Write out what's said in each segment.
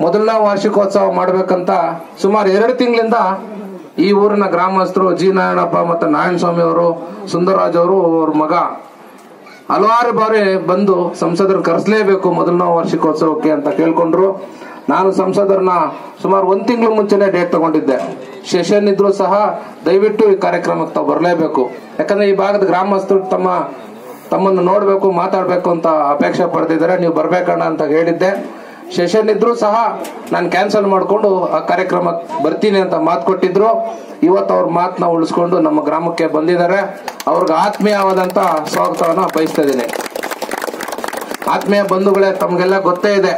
ಮೊದಲನೇ ವಾರ್ಷಿಕೋತ್ಸವ ಮಾಡ್ಬೇಕಂತ ಸುಮಾರು ಎರಡು ತಿಂಗಳಿಂದ ಈ ಊರಿನ ಗ್ರಾಮಸ್ಥರು ಜಿ ನಾರಾಯಣಪ್ಪ ಮತ್ತು ನಾರಾಯಣ ಸ್ವಾಮಿ ಅವರು ಸುಂದರರಾಜ್ ಅವರು ಅವ್ರ ಮಗ ಹಲವಾರು ಬಾರಿ ಬಂದು ಸಂಸದರನ್ನ ಕರೆಸಲೇಬೇಕು ಮೊದಲನೇ ವಾರ್ಷಿಕೋತ್ಸವಕ್ಕೆ ಅಂತ ಕೇಳ್ಕೊಂಡ್ರು ನಾನು ಸಂಸದರನ್ನ ಸುಮಾರು ಒಂದ್ ತಿಂಗಳು ಮುಂಚೆನೆ ಡೇಟ್ ತಗೊಂಡಿದ್ದೆ ಸೆಷನ್ ಇದ್ರು ಸಹ ದಯವಿಟ್ಟು ಈ ಕಾರ್ಯಕ್ರಮಕ್ಕೆ ತಾವು ಬರಲೇಬೇಕು ಯಾಕಂದ್ರೆ ಈ ಭಾಗದ ಗ್ರಾಮಸ್ಥರು ತಮ್ಮ ತಮ್ಮನ್ನು ನೋಡಬೇಕು ಮಾತಾಡಬೇಕು ಅಂತ ಅಪೇಕ್ಷೆ ಪಡ್ತಿದ್ದಾರೆ ನೀವು ಬರ್ಬೇಕಣ್ಣ ಅಂತ ಹೇಳಿದ್ದೆ ಸೆಷನ್ ಇದ್ರು ಸಹ ನಾನು ಕ್ಯಾನ್ಸಲ್ ಮಾಡಿಕೊಂಡು ಆ ಕಾರ್ಯಕ್ರಮಕ್ಕೆ ಬರ್ತೀನಿ ಅಂತ ಮಾತು ಕೊಟ್ಟಿದ್ರು ಇವತ್ತು ಅವ್ರ ಮಾತನ್ನ ಉಳಿಸ್ಕೊಂಡು ನಮ್ಮ ಗ್ರಾಮಕ್ಕೆ ಬಂದಿದ್ದಾರೆ ಅವ್ರಿಗೆ ಆತ್ಮೀಯವಾದಂತ ಸ್ವಾಗತವನ್ನ ಬಯಸ್ತಾ ಇದ್ದೀನಿ ಆತ್ಮೀಯ ಬಂಧುಗಳೇ ತಮಗೆಲ್ಲ ಗೊತ್ತೇ ಇದೆ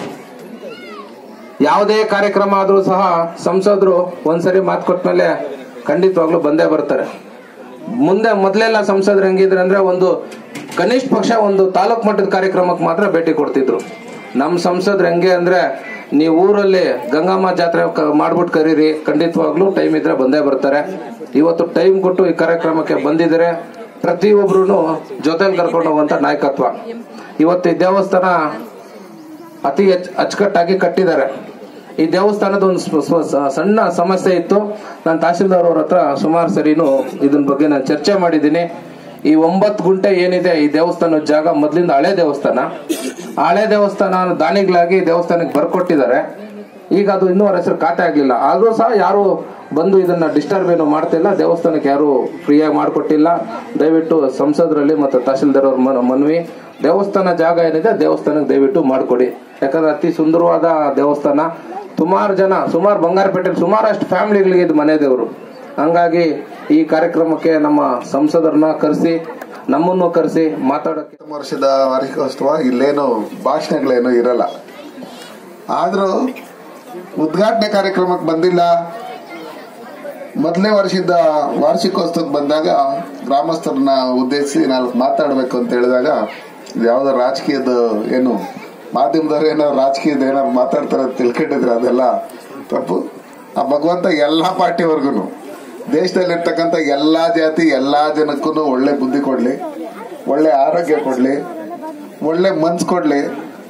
ಯಾವುದೇ ಕಾರ್ಯಕ್ರಮ ಆದ್ರೂ ಸಹ ಸಂಸದರು ಒಂದ್ಸರಿ ಮಾತು ಕೊಟ್ಮೇಲೆ ಖಂಡಿತವಾಗ್ಲೂ ಬಂದೇ ಬರ್ತಾರೆ ಮುಂದೆ ಮೊದಲೆಲ್ಲ ಸಂಸದರು ಹೆಂಗಿದ್ರೆ ಅಂದ್ರೆ ಒಂದು ಕನಿಷ್ಠ ಪಕ್ಷ ಒಂದು ತಾಲೂಕ್ ಮಟ್ಟದ ಕಾರ್ಯಕ್ರಮಕ್ಕೆ ಮಾತ್ರ ಭೇಟಿ ಕೊಡ್ತಿದ್ರು ನಮ್ಮ ಸಂಸದ್ರು ಹೆಂಗೆ ಅಂದ್ರೆ ನೀವು ಊರಲ್ಲಿ ಗಂಗಮ್ಮ ಜಾತ್ರೆ ಕ- ಮಾಡ್ಬಿಟ್ಟು ಕರೀರಿ ಖಂಡಿತವಾಗ್ಲೂ ಟೈಮ್ ಇದ್ರೆ ಬಂದೇ ಬರ್ತಾರೆ ಇವತ್ತು ಟೈಮ್ ಕೊಟ್ಟು ಈ ಕಾರ್ಯಕ್ರಮಕ್ಕೆ ಬಂದಿದ್ದಾರೆ ಪ್ರತಿಯೊಬ್ರು ಜೊತೆಲಿ ಕರ್ಕೊಂಡು ಹೋಗುವಂತ ನಾಯಕತ್ವ ಇವತ್ತು ಈ ದೇವಸ್ಥಾನ ಅತಿ ಹೆಚ್ಚ್ ಅಚ್ಚುಕಟ್ಟಾಗಿ ಕಟ್ಟಿದ್ದಾರೆ ಈ ದೇವಸ್ಥಾನದ ಒಂದು ಸ್ವ- ಸ್ವ- ಸ- ಸಣ್ಣ ಸಮಸ್ಯೆ ಇತ್ತು ನಾನು ತಹಸೀಲ್ದಾರ್ ಅವ್ರ ಹತ್ರ ಸುಮಾರು ಸರಿನು ಇದನ್ನ ಬಗ್ಗೆ ನಾನು ಚರ್ಚೆ ಮಾಡಿದ್ದೀನಿ ಈ ಒಂಬತ್ತು ಗುಂಟೆ ಏನಿದೆ ಈ ದೇವಸ್ಥಾನದ ಜಾಗ ಮೊದಲಿಂದ ಹಳೆ ದೇವಸ್ಥಾನ ಆ ಹಳೆ ದೇವಸ್ಥಾನ ದಾನಿಗಳಾಗಿ ದೇವಸ್ಥಾನಕ್ಕೆ ಬರ್ಕೊಟ್ಟಿದ್ದಾರೆ ಈಗ ಅದು ಇನ್ನೂ ಅವ್ರ ಹೆಸರು ಖಾತೆ ಆಗ್ಲಿಲ್ಲ ಆದ್ರೂ ಸಹ ಯಾರು ಬಂದು ಇದನ್ನ ಡಿಸ್ಟರ್ಬ್ ಏನು ಮಾಡ್ತಿಲ್ಲ ದೇವಸ್ಥಾನಕ್ಕೆ ಯಾರು ಫ್ರೀಯಾಗಿ ಮಾಡಿಕೊಟ್ಟಿಲ್ಲ ದಯವಿಟ್ಟು ಸಂಸದರಲ್ಲಿ ಮತ್ತು ತಹಸೀಲ್ದಾರ್ ಅವ್ರ ಮನ- ಮನವಿ ದೇವಸ್ಥಾನ ಜಾಗ ಏನಿದೆ ದೇವಸ್ಥಾನಕ್ಕೆ ದಯವಿಟ್ಟು ಮಾಡಿಕೊಡಿ ಯಾಕಂದ್ರೆ ಅತಿ ಸುಂದರವಾದ ದೇವಸ್ಥಾನ ಸುಮಾರು ಜನ ಸುಮಾರು ಬಂಗಾರಪೇಟೆ ಸುಮಾರಷ್ಟು ಫ್ಯಾಮಿಲಿಗಳಿಗೆ ಇದು ಮನೆ ದೇವರು ಹಂಗಾಗಿ ಈ ಕಾರ್ಯಕ್ರಮಕ್ಕೆ ನಮ್ಮ ಸಂಸದರನ್ನ ಕರೆಸಿ ನಮ್ಮನ್ನು ಕರೆಸಿ ಮಾತಾಡೋಕೆ ಪ್ರಥಮ ವರ್ಷದ ವಾರ್ಷಿಕೋತ್ಸವ ಇಲ್ಲೇನು ಭಾಷಣಗಳೇನು ಇರಲ್ಲ ಆದ್ರೂ ಉದ್ಘಾಟನೆ ಕಾರ್ಯಕ್ರಮಕ್ಕೆ ಬಂದಿಲ್ಲ ಮೊದಲನೇ ವರ್ಷದ ವಾರ್ಷಿಕೋತ್ಸವಕ್ಕೆ ಬಂದಾಗ ಗ್ರಾಮಸ್ಥರನ್ನ ಉದ್ದೇಶಿಸಿ ನಾಲ್ಕು ಮಾತಾಡಬೇಕು ಅಂತ ಹೇಳಿದಾಗ ಇದು ಯಾವ್ದೋ ರಾಜಕೀಯದ ಏನು ಮಾಧ್ಯಮದವ್ರು ಏನಾದ್ರು ರಾಜಕೀಯದ ಏನಾದ್ರು ಮಾತಾಡ್ತಾರೆ ಅಂತ ತಿಳ್ಕೊಂಡಿದ್ರೆ ಅದೆಲ್ಲ ತಪ್ಪು ಆ ಭಗವಂತ ಎಲ್ಲಾ ಪಾರ್ಟಿವರ್ಗು ದೇಶದಲ್ಲಿರ್ತಕ್ಕಂಥ ಎಲ್ಲಾ ಜಾತಿ ಎಲ್ಲಾ ಜನಕ್ಕೂ ಒಳ್ಳೆ ಬುದ್ಧಿ ಕೊಡ್ಲಿ ಒಳ್ಳೆ ಆರೋಗ್ಯ ಕೊಡ್ಲಿ ಒಳ್ಳೆ ಮನ್ಸು ಕೊಡ್ಲಿ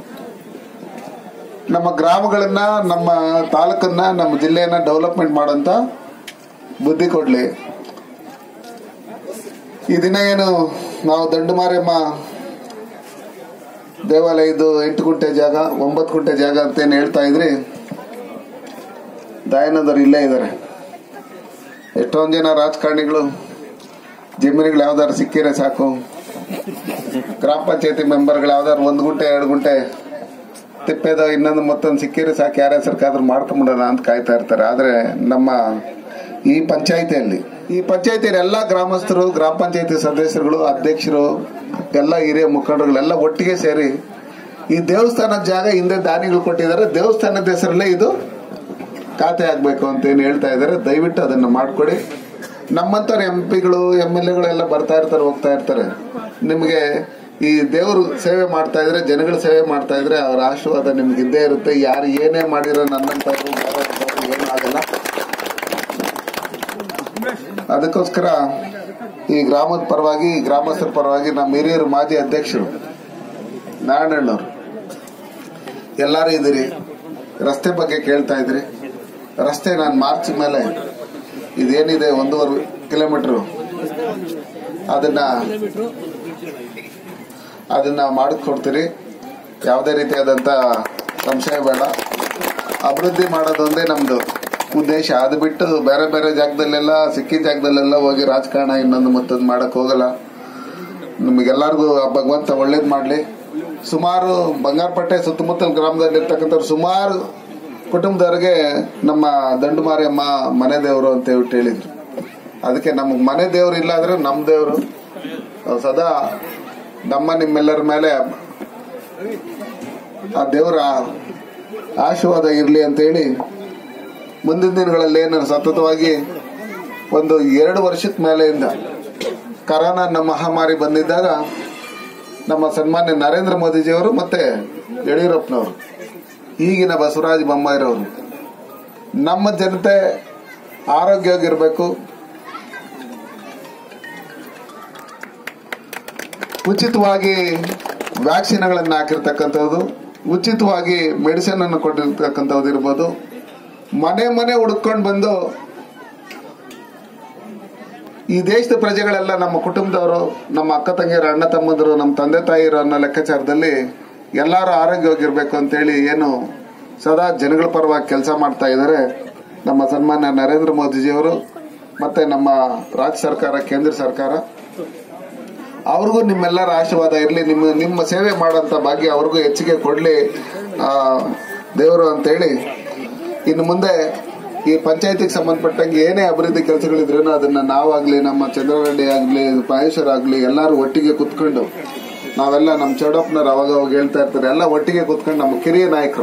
ನಮ್ಮ ಗ್ರಾಮಗಳನ್ನ ನಮ್ಮ ತಾಲೂಕನ್ನ ನಮ್ಮ ಜಿಲ್ಲೆಯನ್ನ ಡೆವಲಪ್ಮೆಂಟ್ ಮಾಡೋಂತ ಬುದ್ಧಿ ಕೊಡ್ಲಿ ಈ ದಿನ ಏನು ನಾವು ದಂಡುಮಾರಮ್ಮ ದೇವಾಲಯದ್ದು ಎಂಟು ಗುಂಟೆ ಜಾಗ ಒಂಬತ್ತು ಗುಂಟೆ ಜಾಗ ಅಂತ ಏನು ಹೇಳ್ತಾ ಇದ್ರಿ ದಯಾನಂದರು ಇಲ್ಲೇ ಇದ್ದಾರೆ ಎಷ್ಟೊಂದು ಜನ ರಾಜಕಾರಣಿಗಳು ಜಮೀನುಗಳು ಯಾವ್ದಾರು ಸಿಕ್ಕಿದ್ರೆ ಸಾಕು ಗ್ರಾಮ ಪಂಚಾಯತಿ ಮೆಂಬರ್ಗಳು ಯಾವ್ದಾರು ಒಂದು ಗುಂಟೆ ಎರಡು ಗುಂಟೆ ತಿಪ್ಪೆದ ಇನ್ನೊಂದು ಮತ್ತೊಂದು ಸಿಕ್ಕಿದ್ರೆ ಸಾಕು ಯಾರ ಹೆಸರ್ಕಾದ್ರೂ ಮಾಡ್ಕೊಂಬಿಡೋಣ ಅಂತ ಕಾಯ್ತಾ ಇರ್ತಾರೆ ಆದ್ರೆ ನಮ್ಮ ಈ ಪಂಚಾಯತಿಯಲ್ಲಿ ಈ ಪಂಚಾಯತಿಯ ಎಲ್ಲ ಗ್ರಾಮಸ್ಥರು ಗ್ರಾಮ ಪಂಚಾಯತಿ ಸದಸ್ಯರುಗಳು ಅಧ್ಯಕ್ಷರು ಎಲ್ಲ ಹಿರಿಯ ಮುಖಂಡರುಗಳೆಲ್ಲ ಒಟ್ಟಿಗೆ ಸೇರಿ ಈ ದೇವಸ್ಥಾನದ ಜಾಗ ಹಿಂದೆ ದಾನಿಗಳು ಕೊಟ್ಟಿದ್ದಾರೆ ದೇವಸ್ಥಾನದ ಹೆಸರಲ್ಲೇ ಇದು ಖಾತೆ ಆಗ್ಬೇಕು ಅಂತ ಏನು ಹೇಳ್ತಾ ಇದ್ದಾರೆ ದಯವಿಟ್ಟು ಅದನ್ನ ಮಾಡ್ಕೊಡಿ ನಮ್ಮಂತರ ಎಂ ಪಿಗಳು ಎಂ ಎಲ್ ಎಗಳು ಎಲ್ಲ ಬರ್ತಾ ಇರ್ತಾರೆ ಹೋಗ್ತಾ ಇರ್ತಾರೆ ನಿಮಗೆ ಈ ದೇವರು ಸೇವೆ ಮಾಡ್ತಾ ಇದ್ರೆ ಜನಗಳ ಸೇವೆ ಮಾಡ್ತಾ ಇದ್ರೆ ಅವರ ಆಶೀರ್ವಾದ ನಿಮ್ಗೆ ಇದ್ದೇ ಇರುತ್ತೆ ಯಾರು ಏನೇ ಮಾಡಿರೋ ನನ್ನಂತವ್ರು ಬೇರೆಯವ್ರು ಏನೂ ಆಗಲ್ಲ ಅದಕ್ಕೋಸ್ಕರ ಈ ಗ್ರಾಮದ ಪರವಾಗಿ ಈ ಗ್ರಾಮಸ್ಥರ ಪರವಾಗಿ ನಮ್ಮ ಹಿರಿಯರು ಮಾಜಿ ಅಧ್ಯಕ್ಷರು ನಾರಾಯಣಣ್ಣವ್ರು ಎಲ್ಲರೂ ಇದ್ದೀರಿ ರಸ್ತೆ ಬಗ್ಗೆ ಕೇಳ್ತಾ ಇದ್ರಿ ರಸ್ತೆ ನಾನು ಮಾರ್ಚ್ ಮೇಲೆ ಇದೇನಿದೆ ಒಂದೂವರೆ ಕಿಲೋಮೀಟರ್ ಅದನ್ನ ಅದನ್ನ ಮಾಡಿಕೊಡ್ತೀರಿ ಯಾವುದೇ ರೀತಿಯಾದಂತ ಸಂಶಯ ಬೇಡ ಅಭಿವೃದ್ಧಿ ಮಾಡೋದೊಂದೇ ನಮ್ದು ಉದ್ದೇಶ ಅದು ಬಿಟ್ಟು ಬೇರೆ ಬೇರೆ ಜಾಗದಲ್ಲೆಲ್ಲ ಸಿಕ್ಕಿದ ಜಾಗದಲ್ಲೆಲ್ಲ ಹೋಗಿ ರಾಜಕಾರಣ ಇನ್ನೊಂದು ಮತ್ತೊಂದು ಮಾಡಕ್ ಹೋಗಲ್ಲ ನಿಮಗೆಲ್ಲರಿಗೂ ಆ ಭಗವಂತ ಒಳ್ಳೇದ್ ಮಾಡ್ಲಿ ಸುಮಾರು ಬಂಗಾರಪೇಟೆ ಸುತ್ತಮುತ್ತಲ ಗ್ರಾಮದಲ್ಲಿ ಇರ್ತಕ್ಕಂಥವ್ರು ಸುಮಾರು ಕುಟುಂಬದವರಿಗೆ ನಮ್ಮ ದಂಡುಮಾರಿಯಮ್ಮ ಮನೆ ದೇವರು ಅಂತ ಹೇಳ್ಬಿಟ್ಟು ಹೇಳಿದ್ರು ಅದಕ್ಕೆ ನಮಗೆ ಮನೆ ದೇವ್ರು ಇಲ್ಲ ಅಂದ್ರೆ ನಮ್ಮ ದೇವರು ಸದಾ ನಮ್ಮ ನಿಮ್ಮೆಲ್ಲರ ಮೇಲೆ ಆ ದೇವರ ಆಶೀರ್ವಾದ ಇರಲಿ ಅಂತ ಹೇಳಿ ಮುಂದಿನ ದಿನಗಳಲ್ಲಿ ಏನು ಸತತವಾಗಿ ಒಂದು ಎರಡು ವರ್ಷದ ಮೇಲೆಯಿಂದ ಕರೋನಾ ನಮ್ಮ ಮಹಾಮಾರಿ ಬಂದಿದ್ದಾಗ ನಮ್ಮ ಸನ್ಮಾನ್ಯ ನರೇಂದ್ರ ಮೋದಿಜಿಯವರು ಮತ್ತೆ ಯಡಿಯೂರಪ್ಪನವರು ಈಗಿನ ಬಸವರಾಜ ಬೊಮ್ಮಾಯಿರವರು ನಮ್ಮ ಜನತೆ ಆರೋಗ್ಯವಾಗಿರ್ಬೇಕು ಉಚಿತವಾಗಿ ವ್ಯಾಕ್ಸಿನ್ಗಳನ್ನು ಹಾಕಿರ್ತಕ್ಕಂಥದ್ದು ಉಚಿತವಾಗಿ ಮೆಡಿಸಿನ್ ಅನ್ನು ಕೊಟ್ಟಿರ್ತಕ್ಕಂಥದ್ದು ಇರ್ಬೋದು ಮನೆ ಮನೆ ಹುಡುಕೊಂಡು ಬಂದು ಈ ದೇಶದ ಪ್ರಜೆಗಳೆಲ್ಲ ನಮ್ಮ ಕುಟುಂಬದವರು ನಮ್ಮ ಅಕ್ಕ ತಂಗಿಯರು ಅಣ್ಣ ತಮ್ಮಂದರು ನಮ್ಮ ತಂದೆ ತಾಯಿರು ಅನ್ನೋ ಲೆಕ್ಕಾಚಾರದಲ್ಲಿ ಎಲ್ಲರೂ ಆರೋಗ್ಯವಾಗಿರ್ಬೇಕು ಅಂತೇಳಿ ಏನು ಸದಾ ಜನಗಳ ಪರವಾಗಿ ಕೆಲಸ ಮಾಡ್ತಾ ಇದ್ದಾರೆ ನಮ್ಮ ಸನ್ಮಾನ್ಯ ನರೇಂದ್ರ ಮೋದಿಜಿಯವರು ಮತ್ತೆ ನಮ್ಮ ರಾಜ್ಯ ಸರ್ಕಾರ ಕೇಂದ್ರ ಸರ್ಕಾರ ಅವ್ರಿಗೂ ನಿಮ್ಮೆಲ್ಲರ ಆಶೀರ್ವಾದ ಇರಲಿ ನಿಮ್ಮ ನಿಮ್ಮ ಸೇವೆ ಮಾಡೋಂಥ ಭಾಗ್ಯ ಅವ್ರಿಗೂ ಹೆಚ್ಚಿಗೆ ಕೊಡಲಿ ದೇವರು ಅಂತೇಳಿ ಇನ್ನು ಮುಂದೆ ಈ ಪಂಚಾಯತಿಗೆ ಸಂಬಂಧಪಟ್ಟಂಗೆ ಏನೇ ಅಭಿವೃದ್ಧಿ ಕೆಲಸಗಳಿದ್ರೂ ಅದನ್ನ ನಾವಾಗ್ಲಿ ನಮ್ಮ ಚಂದ್ರರೆಡ್ಡಿ ಆಗ್ಲಿ ಮಹೇಶ್ವರ್ ಆಗ್ಲಿ ಎಲ್ಲರೂ ಒಟ್ಟಿಗೆ ಕುತ್ಕೊಂಡು ನಾವೆಲ್ಲ ನಮ್ಮ ಚೌಡಪ್ಪನವ್ರು ಅವಾಗ ಅವಾಗ ಹೇಳ್ತಾ ಇರ್ತಾರೆ ಎಲ್ಲ ಒಟ್ಟಿಗೆ ಕುತ್ಕೊಂಡು ನಮ್ಮ ಕಿರಿಯ ನಾಯಕರು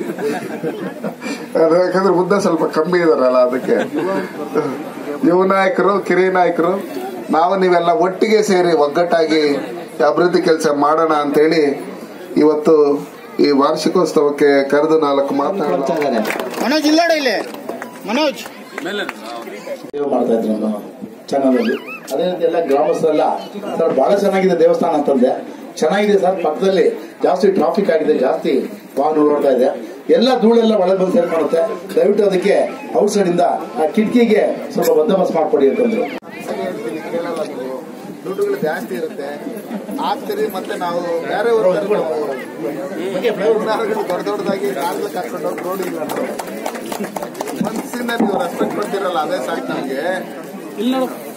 ಅದು ಯಾಕಂದ್ರೆ ಉದ್ದ ಸ್ವಲ್ಪ ಕಮ್ಮಿ ಇದಾರಲ್ಲ ಅದಕ್ಕೆ ಯುವ ನಾಯಕರು ಕಿರಿಯ ನಾಯಕರು ನಾವು ನೀವೆಲ್ಲ ಒಟ್ಟಿಗೆ ಸೇರಿ ಒಗ್ಗಟ್ಟಾಗಿ ಅಭಿವೃದ್ಧಿ ಕೆಲಸ ಮಾಡೋಣ ಅಂತೇಳಿ ಇವತ್ತು ಈ ವಾರ್ಷಿಕೋತ್ಸವಕ್ಕೆ ಕರೆದು ನಾಲ್ಕು ಮಾತನಾಡ ಮನೋಜ್ ಇಲ್ಲೋಡ ಇಲ್ಲಿ ಮನೋಜ್ ಸೇವೆ ಮಾಡ್ತಾ ಇದ್ರು ನಮ್ಮ ಚಾನಲಲ್ಲಿ ಅದೇ ರೀತಿ ಎಲ್ಲ ಗ್ರಾಮಸ್ಥರೆಲ್ಲ ಸರ್ ಬಹಳ ಚೆನ್ನಾಗಿದೆ ದೇವಸ್ಥಾನ ಅಂತಂದೆ ಚೆನ್ನಾಗಿದೆ ಸರ್ ಪಕ್ಕದಲ್ಲಿ ಜಾಸ್ತಿ ಟ್ರಾಫಿಕ್ ಆಗಿದೆ ಜಾಸ್ತಿ ವಾಹನ ಓಡಾಡ್ತಾ ಇದೆ ಎಲ್ಲ ಧೂಳೆಲ್ಲ ಒಳಗೆ ಬಂದು ಸೇರ್ಕೊಳುತ್ತೆ ದಯವಿಟ್ಟು ಅದಕ್ಕೆ ಔಟ್ ಸೈಡ್ ಇಂದ ಆ ಕಿಟಕಿಗೆ ಸ್ವಲ್ಪ ಬಂದೋಬಸ್ತ್ ಮಾಡ್ಕೊಡಿ ಅಂತಂದ್ರು ದುಡ್ಡುಗಳು ಜಾಸ್ತಿ ಇರುತ್ತೆ ಆಗ್ತೀರಿ ಮತ್ತೆ ನಾವು ಬೇರೆ ದೊಡ್ಡ ದೊಡ್ಡದಾಗಿ ಕಾಗ್ಲಕ್ಕೆ ಹಾಕೊಂಡು ಹೋಗಿ ರೋಡ್ ಇಲ್ಲ ಮನ್ಸಿಂದ ನೀವು ರೆಸ್ಪೆಕ್ಟ್ ಕೊಡ್ತೀರಲ್ಲ ಅದೇ ಸಾಕು ನಮಗೆ